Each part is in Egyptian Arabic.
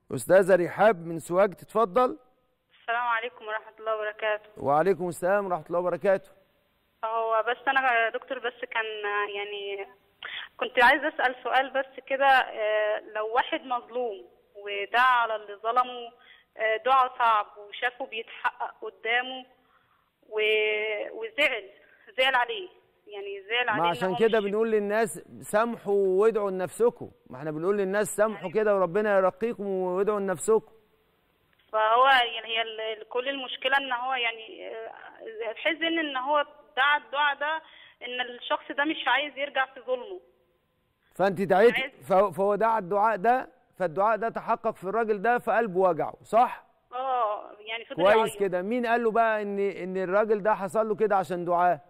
استاذه رحاب من سوهاج تتفضل السلام عليكم ورحمة الله وبركاته وعليكم السلام ورحمه الله وبركاته هو بس أنا يا دكتور بس كان يعني كنت عايز أسأل سؤال بس كده آه، لو واحد مظلوم ودعا على اللي ظلمه آه، دعاء صعب وشافه بيتحقق قدامه و- وزعل زعل عليه يعني زعل عليه ما إن عشان هو كده مش- بنقول للناس سامحوا وادعوا لنفسكم ما احنا بنقول للناس سامحوا كده وربنا يرقيكم وادعوا لنفسكم فهو يعني هي ال- ال- كل المشكلة ان هو يعني آه، الحزن ان هو دعا الدعاء ده ان الشخص ده مش عايز يرجع في ظلمه فانت دعيت عايز- فهو فهو دعا الدعاء ده فالدعاء ده تحقق في الراجل ده فقلبه وجعه صح اه يعني فضل كويس يعيط. كده مين قال له بقى ان ان الراجل ده حصل له كده عشان دعاه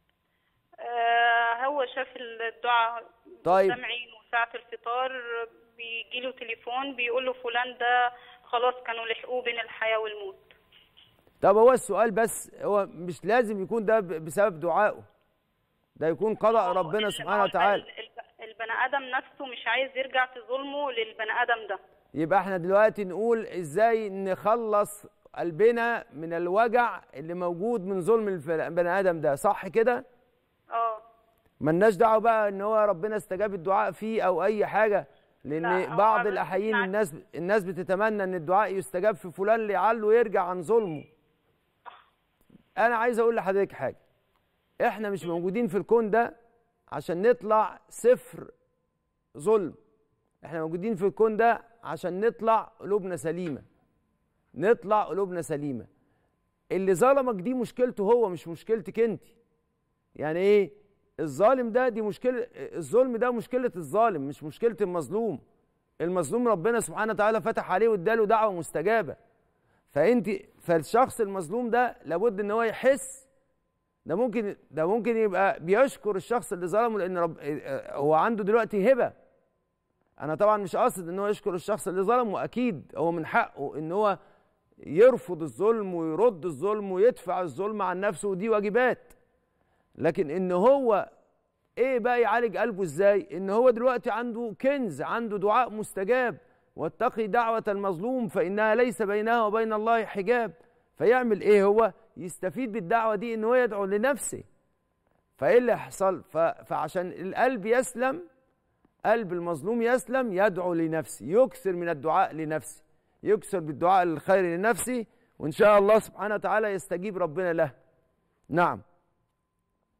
آه هو شاف الدعاء طيب. قدام عينه ساعة الفطار بيجي له تليفون بيقول له فلان ده خلاص كانوا لحقوه بين الحياة والموت طب هو السؤال بس هو مش لازم يكون ده ب- بسبب دعائه ده يكون قضاء ربنا ال- سبحانه ما هو وتعالى ال- ال- البني آدم نفسه مش عايز يرجع في ظلمه للبني آدم ده يبقى احنا دلوقتي نقول ازاي نخلص قلبنا من الوجع اللي موجود من ظلم الف- البني ادم ده صح كده اه ملناش دعوه بقى ان هو ربنا استجاب الدعاء فيه او اي حاجه لا، لان هو بعض بس الاحايين ساعات- الناس الناس بتتمنى ان الدعاء يستجاب في فلان لعله يرجع عن ظلمه انا عايز اقول لحضرتك حاجه احنا مش موجودين في الكون ده عشان نطلع صفر ظلم احنا موجودين في الكون ده عشان نطلع قلوبنا سليمه نطلع قلوبنا سليمه اللي ظلمك دي مشكلته هو مش مشكلتك انت يعني ايه الظالم ده دي مشكله الظلم ده مشكله الظالم مش مشكله المظلوم المظلوم ربنا سبحانه وتعالى فتح عليه واداله دعوه مستجابه فانت فالشخص المظلوم ده لابد ان هو يحس ده ممكن ده ممكن يبقى بيشكر الشخص اللي ظلمه لان رب هو عنده دلوقتي هبه انا طبعا مش قاصد ان هو يشكر الشخص اللي ظلمه اكيد هو من حقه ان هو يرفض الظلم ويرد الظلم ويدفع الظلم عن نفسه ودي واجبات لكن ان هو ايه بقى يعالج قلبه ازاي ان هو دلوقتي عنده كنز عنده دعاء مستجاب واتقي دعوة المظلوم فإنها ليس بينها وبين الله حجاب فيعمل ايه هو يستفيد بالدعوة دي ان هو يدعو لنفسه فايه اللي يحصل ف- فعشان القلب يسلم قلب المظلوم يسلم يدعو لنفسه يكثر من الدعاء لنفسه يكثر بالدعاء للخير لنفسه وان شاء الله سبحانه وتعالى يستجيب ربنا له نعم